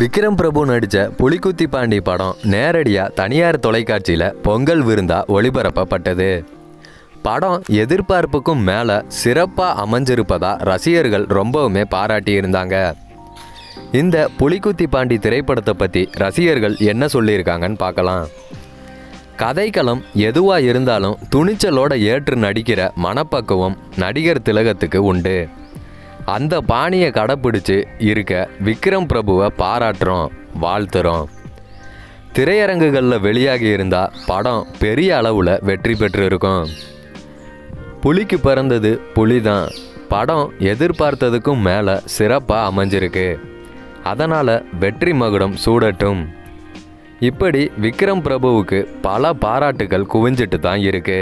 விக்ரம் பிரபு நடித்த புலிக்குத்தி பாண்டி படம் நேரடியாக தனியார் தொலைக்காட்சியில் பொங்கல் விருந்தா ஒளிபரப்பப்பட்டது படம் எதிர்பார்ப்புக்கும் மேலே சிறப்பாக அமைஞ்சிருப்பதா ரசிகர்கள் ரொம்பவுமே பாராட்டியிருந்தாங்க இந்த புலிக்குத்தி பாண்டி திரைப்படத்தை பற்றி ரசிகர்கள் என்ன சொல்லியிருக்காங்கன்னு பார்க்கலாம் கதைக்களம் எதுவாக இருந்தாலும் துணிச்சலோட ஏற்று நடிக்கிற மனப்பக்குவம் நடிகர் திலகத்துக்கு உண்டு அந்த பாணியை கடைப்பிடிச்சு இருக்க விக்ரம் பிரபுவை பாராட்டுறோம் வாழ்த்துறோம் திரையரங்குகளில் வெளியாகி இருந்தால் படம் பெரிய அளவில் வெற்றி பெற்று இருக்கும் புலிக்கு பிறந்தது புலி தான் படம் எதிர்பார்த்ததுக்கும் மேலே சிறப்பாக அமைஞ்சிருக்கு அதனால் வெற்றி மகுடம் சூடட்டும் இப்படி விக்ரம் பிரபுவுக்கு பல பாராட்டுகள் குவிஞ்சிட்டு தான் இருக்கு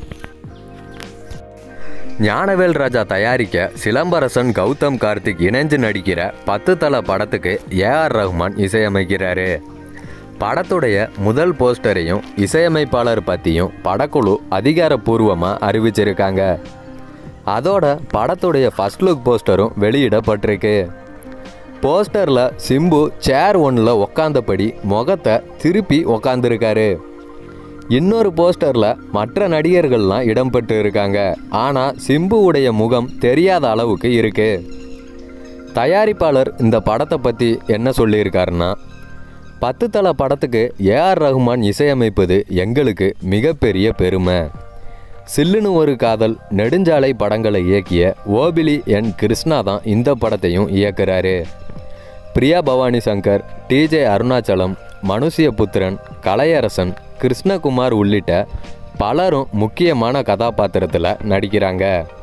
ஞானவேல் ராஜா தயாரிக்க சிலம்பரசன் கௌதம் கார்த்திக் இணைஞ்சு நடிக்கிற பத்து தல படத்துக்கு ஏஆர் ரஹ்மான் இசையமைக்கிறாரு படத்துடைய முதல் போஸ்டரையும் இசையமைப்பாளர் பற்றியும் படக்குழு அதிகாரப்பூர்வமாக அறிவிச்சிருக்காங்க அதோட படத்துடைய ஃபர்ஸ்ட் லுக் போஸ்டரும் வெளியிடப்பட்டிருக்கு போஸ்டரில் சிம்பு சேர் ஒன்றில் உக்காந்தபடி முகத்தை திருப்பி உக்காந்துருக்காரு இன்னொரு போஸ்டரில் மற்ற நடிகர்கள்லாம் இடம்பெற்று இருக்காங்க ஆனால் சிம்புவுடைய முகம் தெரியாத அளவுக்கு இருக்கு தயாரிப்பாளர் இந்த படத்தை பற்றி என்ன சொல்லியிருக்காருன்னா பத்து தல படத்துக்கு ஏஆர் ரஹ்மான் இசையமைப்பது எங்களுக்கு மிகப்பெரிய பெருமை சில்லுன்னு ஒரு காதல் நெடுஞ்சாலை படங்களை இயக்கிய ஓபிலி என் கிருஷ்ணா தான் இந்த படத்தையும் இயக்குறாரு பிரியா பவானி சங்கர் டிஜே அருணாச்சலம் மனுஷிய புத்திரன் கலையரசன் கிருஷ்ணகுமார் உள்ளிட்ட பலரும் முக்கியமான கதாபாத்திரத்தில் நடிக்கிறாங்க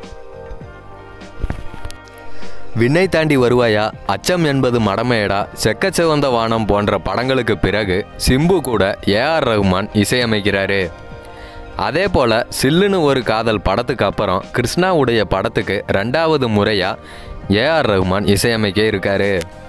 விண்ணை தாண்டி வருவாயா அச்சம் என்பது மடமையடா செக்கச்சிவந்த வானம் போன்ற படங்களுக்கு பிறகு சிம்பு கூட ஏஆர் ரஹ்மான் இசையமைக்கிறாரு அதே போல் சில்லுன்னு ஒரு காதல் படத்துக்கு அப்புறம் கிருஷ்ணாவுடைய படத்துக்கு ரெண்டாவது முறையாக ஏஆர் ரஹ்மான் இசையமைக்க இருக்காரு